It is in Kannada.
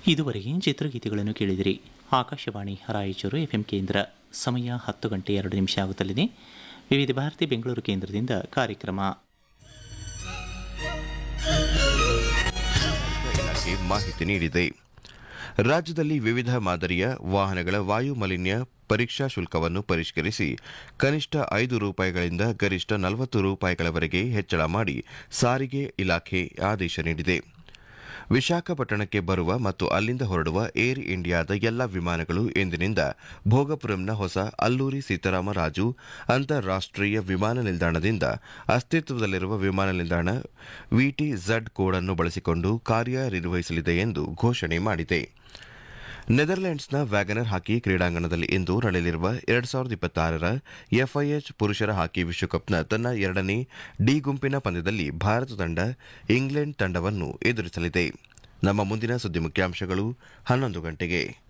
ಇದುವರೆಗೆ ಚಿತ್ರಗೀತೆಗಳನ್ನು ಕೇಳಿದಿರಿ ಆಕಾಶವಾಣಿ ರಾಯಚೂರು ಎಫ್ಎಂ ಕೇಂದ್ರ ಸಮಯ ಹತ್ತು ಗಂಟೆ ಎರಡು ನಿಮಿಷ ಆಗುತ್ತಲಿದೆ ವಿವಿಧ ಭಾರತಿ ಬೆಂಗಳೂರು ಕೇಂದ್ರದಿಂದ ಕಾರ್ಯಕ್ರಮ ಇಲಾಖೆ ಮಾಹಿತಿ ನೀಡಿದೆ ರಾಜ್ಯದಲ್ಲಿ ವಿವಿಧ ಮಾದರಿಯ ವಾಹನಗಳ ವಾಯು ಮಾಲಿನ್ಯ ಪರೀಕ್ಷಾ ಶುಲ್ಕವನ್ನು ಪರಿಷ್ಕರಿಸಿ ಕನಿಷ್ಠ ಐದು ರೂಪಾಯಿಗಳಿಂದ ಗರಿಷ್ಠ ನಲವತ್ತು ರೂಪಾಯಿಗಳವರೆಗೆ ಹೆಚ್ಚಳ ಮಾಡಿ ಸಾರಿಗೆ ಇಲಾಖೆ ಆದೇಶ ನೀಡಿದೆ ವಿಶಾಖಪಟ್ಟಣಕ್ಕೆ ಬರುವ ಮತ್ತು ಅಲ್ಲಿಂದ ಹೊರಡುವ ಏರ್ ಇಂಡಿಯಾದ ಎಲ್ಲ ವಿಮಾನಗಳು ಇಂದಿನಿಂದ ಭೋಗಪುರಂನ ಹೊಸ ಅಲ್ಲೂರಿ ಸೀತಾರಾಮರಾಜು ಅಂತಾರಾಷ್ಟೀಯ ವಿಮಾನ ನಿಲ್ದಾಣದಿಂದ ಅಸ್ತಿತ್ವದಲ್ಲಿರುವ ವಿಮಾನ ನಿಲ್ದಾಣ ವಿಟಿ ಝಡ್ ಕೋಡ್ ಅನ್ನು ಬಳಸಿಕೊಂಡು ಕಾರ್ಯನಿರ್ವಹಿಸಲಿದೆ ಎಂದು ಘೋಷಣೆ ಮಾಡಿದೆ ನೆದರ್ಲೆಂಡ್ಸ್ನ ವ್ಯಾಗನರ್ ಹಾಕಿ ಕ್ರೀಡಾಂಗಣದಲ್ಲಿ ಇಂದು ನಡೆಯಲಿರುವ ಎರಡ್ ಸಾವಿರದ ಇಪ್ಪತ್ತಾರರ ಎಫ್ಐಎಚ್ ಪುರುಷರ ಹಾಕಿ ವಿಶ್ವಕಪ್ನ ತನ್ನ ಎರಡನೇ ಡಿ ಗುಂಪಿನ ಪಂದ್ಯದಲ್ಲಿ ಭಾರತ ತಂಡ ಇಂಗ್ಲೆಂಡ್ ತಂಡವನ್ನು ಎದುರಿಸಲಿದೆ ನಮ್ಮ ಮುಂದಿನ ಸುದ್ದಿ ಮುಖ್ಯಾಂಶಗಳು ಹನ್ನೊಂದು ಗಂಟೆಗೆ